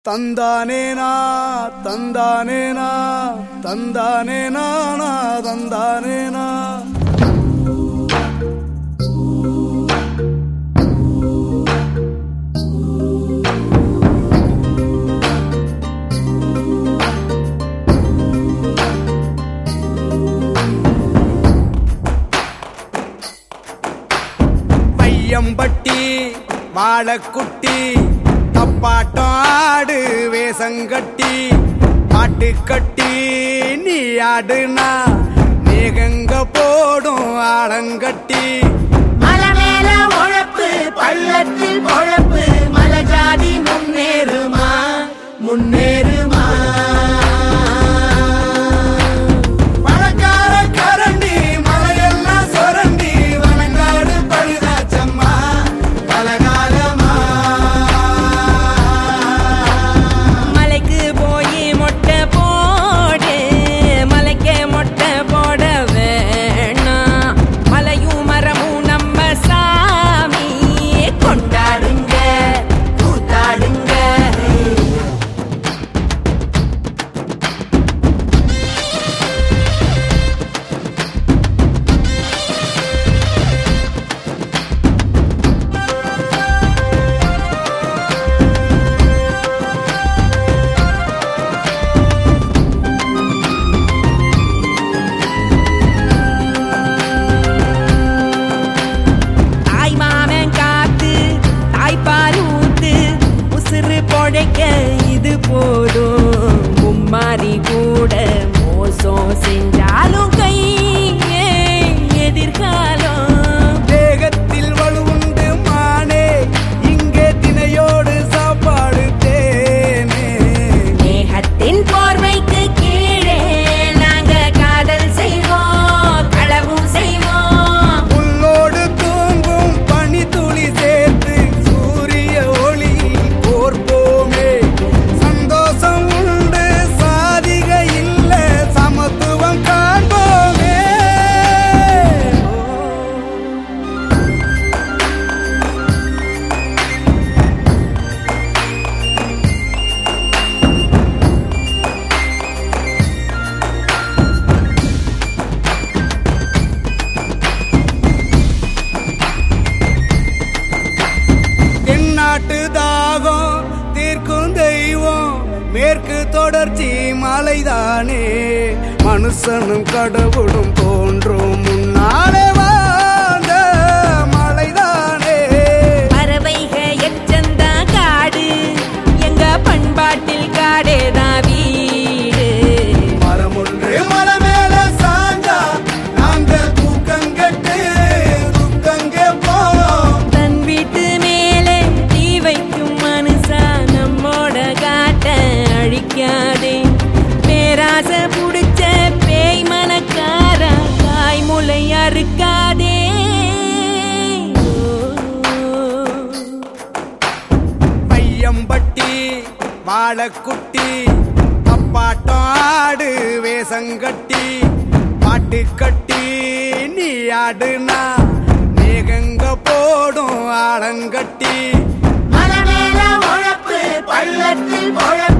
தந்தானேனா தந்தானேனா தந்தானேனா தந்தானேனா பையம்பட்டி வாழக்குட்டி தப்பாட்டம் ஆடு வேசங்கட்டி பாட்டு கட்டி நீ ஆடுனா மேகங்க போடும் ஆடங்கட்டி மலை மேல உழப்பு பள்ளத்தில் பொழப்பு மலை ஜாதி முன்னேறுமா முன்னேறுமா பழக்கார கரண்டி மலையெல்லாம் சொரண்டி வனங்காடு பழுதாச்சம்மா பலகாலமா மலைக்கு போய் மொட்டை போடு மலைக்கு மொட்டை போட வேணாம் மலையும் மரமும் நம்ம சாமி கொண்டாடுங்க கூத்தாடுங்க தாய் மாமன் காத்து தாய்ப்பால் ஊத்து உசுறு பொழைக்க இது போதும் மும்மாரி கூட மோசம் செஞ்சாலும் கை எதிர்காலம் தேகத்தில் வலுவுண்டு மானே இங்கே தினையோடு சாப்பாடு தேனே மேகத்தின் போர்வைக்கு கீழே நாங்க காதல் செய்வோம் களவும் செய்வோம் புல்லோடு தூங்கும் பனி துளி சேர்த்து சூரிய ஒளி கோர்ப்போமே சந்தோஷம் உண்டு சாதிக இல்ல சமத்துவம் காண்போமே தென்னாட்டு தாகம் தீர்க்கும் தெய்வம் மேற்கு தொடர்ச்சி மலைதானே மனுஷனும் கடவுளும் தோன்றும் முன்னாலே வாழ்ந்த மலைதானே பறவைக எச்சந்தா காடு எங்க பண்பாட்டில் காடேதான் வீடு மரமொன்று மலை மேல சாஞ்சா நாங்க தூக்கங்கட்டு துக்கங்கே போறோம் தன் வீட்டு மேலே தீ வைக்கும் மனுஷா நம்மோட காட்ட அழிக்காதே பேராசை புடிச்ச பேய் மனக்கார தாய்முலை அறுக்காதே பையம்பட்டி வாழக்குட்டி தப்பாட்டம் ஆடு வேசங்கட்டி பாட்டு கட்டி நீ ஆடுனா மேகங்க போடும் ஆடங்கட்டி மலை மேல உழப்பு பள்ளத்தில் பொழப்பு